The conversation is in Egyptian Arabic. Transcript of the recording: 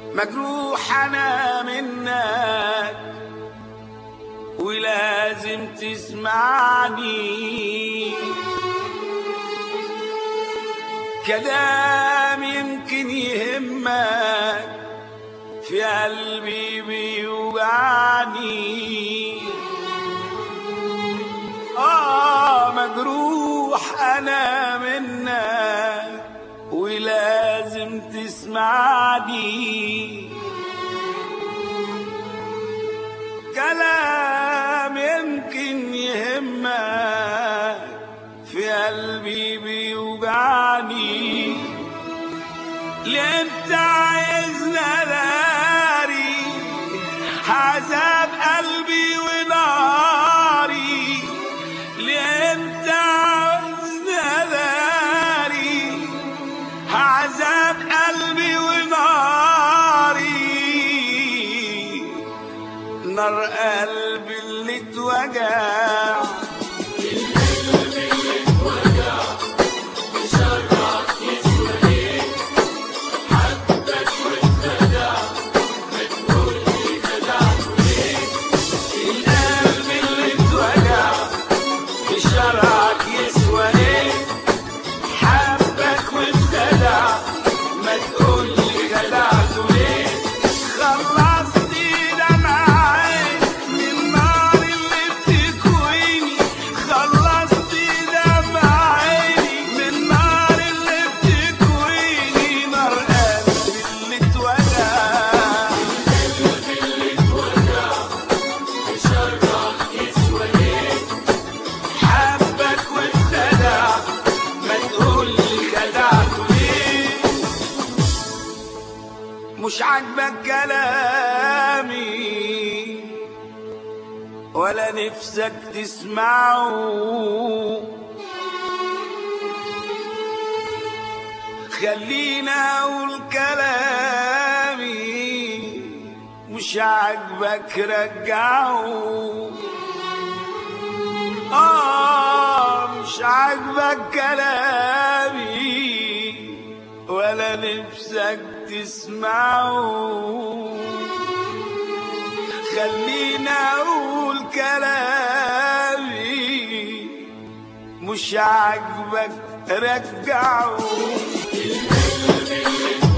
مجروح انا منك ولازم تسمعني كلام يمكن يهمك في قلبي بيوجعني آه مجروح أنا منك ولازم تسمعني كلام يمكن يهمك في قلبي بيوجعني ليه انت عايزنا داري عذاب قلبي وناري ليه انت عايزنا داري عذاب قلبي وناري نار قلبي اللي اتوجع القلب اللي اتوجع بشرعك يسوى ايه حبك وابتدع ما تقولي جدعته ليه خلصتي دمعي من النار اللي بتكويني خلصتي دمعي من النار اللي بتكويني نار قلبي اللي اتوجع حبك وابتدع ما تقولي خدعته ليه مش عاجبك كلامي ولا نفسك تسمعه خلينا اقول كلامي مش عاجبك رجعه آه مش عاجبك كلامي ولا نفسك تسمعه خلينا أقول كلامي مش عاجبك رجعه